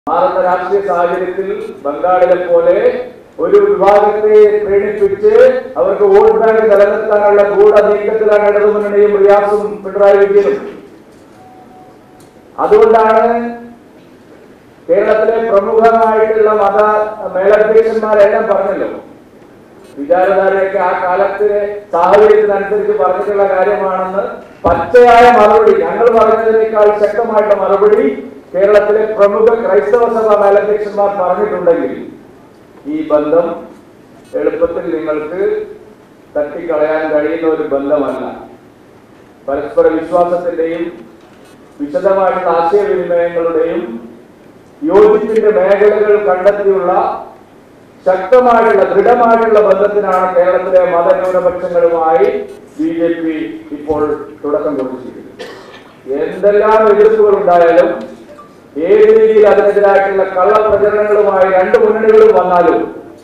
മാറുന്ന രാഷ്ട്രീയ സാഹചര്യത്തിൽ ബംഗാളിലെ പോലെ ഒരു വിഭാഗത്തെ പ്രേരിപ്പിച്ച് അവർക്ക് വോട്ട് ബാങ്ക് നിലനിർത്താനുള്ള ഗൂഢ നീക്കത്തിലാണ് ഇടതുമുന്നണിയും റിയാസും പിണറായി വിജയനും അതുകൊണ്ടാണ് കേരളത്തിലെ പ്രമുഖമായിട്ടുള്ള മത മേലധ്യക്ഷന്മാരെല്ലാം പറഞ്ഞല്ലോ വിചാരധാരയൊക്കെ ആ കാലത്തിലെ സാഹചര്യത്തിനനുസരിച്ച് പറഞ്ഞിട്ടുള്ള കാര്യമാണെന്ന് പച്ചയായ മറുപടി ഞങ്ങൾ പറഞ്ഞതിനേക്കാൾ ശക്തമായിട്ടുള്ള മറുപടി കേരളത്തിലെ പ്രമുഖ ക്രൈസ്തവ സഭ മേലധ്യക്ഷന്മാർ പറഞ്ഞിട്ടുണ്ടെങ്കിൽ ഈ ബന്ധം എളുപ്പത്തിൽ നിങ്ങൾക്ക് തട്ടിക്കളയാൻ കഴിയുന്ന ഒരു ബന്ധമല്ല പരസ്പര വിശ്വാസത്തിന്റെയും വിശദമായിട്ടുള്ള ആശയവിനിമയങ്ങളുടെയും യോജിപ്പിന്റെ മേഖലകൾ കണ്ടെത്തിയുള്ള ശക്തമായിട്ടുള്ള ദൃഢമായിട്ടുള്ള ബന്ധത്തിനാണ് കേരളത്തിലെ മതന്യൂനപക്ഷങ്ങളുമായി ബി ജെ പി ഇപ്പോൾ തുടക്കം കുറിച്ചിരിക്കുന്നത് എന്തെല്ലാം എതിർപ്പുകൾ ഉണ്ടായാലും ഏത് രീതിയിൽ അതിനെതിരായിട്ടുള്ള കള്ളപ്രചരണങ്ങളുമായി രണ്ട് മുന്നണികളും വന്നാലും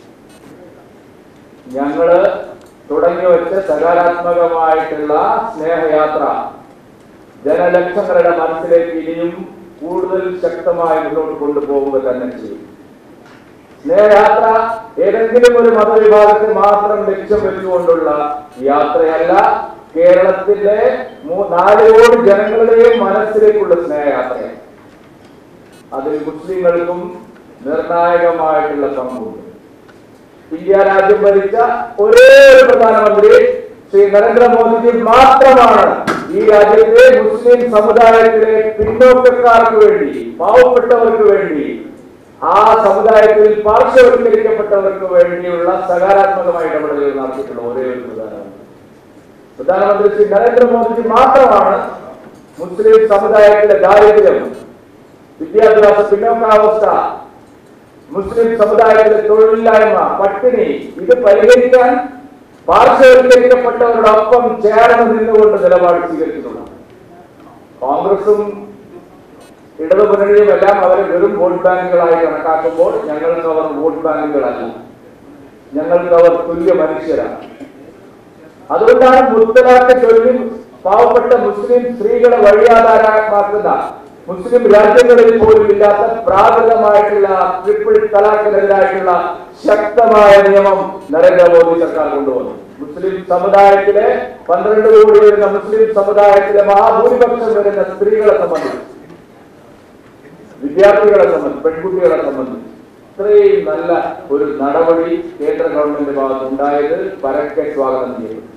ഞങ്ങള് തുടങ്ങി വെച്ച സകാരാത്മകമായിട്ടുള്ള സ്നേഹയാത്ര ജനലക്ഷങ്ങളുടെ മനസ്സിലേക്ക് ഇനിയും കൂടുതൽ ശക്തമായി മുന്നോട്ട് കൊണ്ടുപോകുക തന്നെ ചെയ്യും സ്നേഹയാത്ര ഏതെങ്കിലും ഒരു മതവിഭാഗത്തെ മാത്രം ലക്ഷ്യം വെച്ചുകൊണ്ടുള്ള യാത്രയല്ല കേരളത്തിലെ മൂ- നാല് കോടി ജനങ്ങളുടെയും മനസ്സിലേക്കുള്ള സ്നേഹയാത്രയാണ് അതിൽ മുസ്ലിങ്ങൾക്കും നിർണായകമായിട്ടുള്ള പങ്കുണ്ട് ഇന്ത്യ രാജ്യം ഭരിച്ച ഒരേ ഒരു പ്രധാനമന്ത്രി ശ്രീ നരേന്ദ്രമോദിജി മാത്രമാണ് ഈ രാജ്യത്തെ മുസ്ലിം സമുദായത്തിലെ പിന്നോക്കക്കാർക്ക് വേണ്ടി പാവപ്പെട്ടവർക്ക് വേണ്ടി ആ സമുദായത്തിൽ പാർശ്വവൽക്കരിക്കപ്പെട്ടവർക്ക് വേണ്ടിയുള്ള സകാരാത്മകമായ ഇടപെടലുകൾ നടത്തിയിട്ടുള്ള ഒരേ ഒരു പ്രധാനമന്ത്രി പ്രധാനമന്ത്രി ശ്രീ നരേന്ദ്രമോദിജി മാത്രമാണ് മുസ്ലിം സമുദായത്തിലെ ദാരിദ്ര്യം വിദ്യാഭ്യാസ പിന്നോക്കാവസ്ഥ മുസ്ലിം സമുദായത്തിലെ തൊഴിലില്ലായ്മ പട്ടിണി ഇത് പരിഹരിക്കാൻ പാർശ്വവൽക്കരിക്കപ്പെട്ടവരോടൊപ്പം ചേർന്ന് നിന്നുകൊണ്ട് നിലപാട് സ്വീകരിച്ചിട്ടുള്ളത് കോൺഗ്രസും ഇടതുമുന്നണിയും എല്ലാം അവരെ വെറും വോട്ട് ബാങ്കുകളായി കണക്കാക്കുമ്പോൾ ഞങ്ങൾക്ക് അവർ വോട്ട് ബാങ്കുകളല്ല ഞങ്ങൾക്ക് അവർ തുല്യ മനുഷ്യരാണ് അതുകൊണ്ടാണ് മുത്തലാഖ് ചൊല്ലി പാവപ്പെട്ട മുസ്ലിം സ്ത്രീകളെ വഴിയാധാരമാക്കുന്ന മുസ്ലിം രാജ്യങ്ങളിൽ പോലും ഇല്ലാത്ത പ്രാകൃതമായിട്ടുള്ള ട്രിപ്പിൾ തലാഖിനെതിരായിട്ടുള്ള ശക്തമായ നിയമം നരേന്ദ്രമോദി സർക്കാർ കൊണ്ടുവന്നു മുസ്ലിം സമുദായത്തിലെ പന്ത്രണ്ട് കോടി വരുന്ന മുസ്ലിം സമുദായത്തിലെ മഹാഭൂരിപക്ഷം വരുന്ന സ്ത്രീകളെ സംബന്ധിച്ച് വിദ്യാർത്ഥികളെ സംബന്ധിച്ച് പെൺകുട്ടികളെ സംബന്ധിച്ച് ഇത്രയും നല്ല ഒരു നടപടി കേന്ദ്ര ഗവൺമെന്റ് ഭാഗത്ത് ഉണ്ടായത് പരക്കെ സ്വാഗതം ചെയ്തു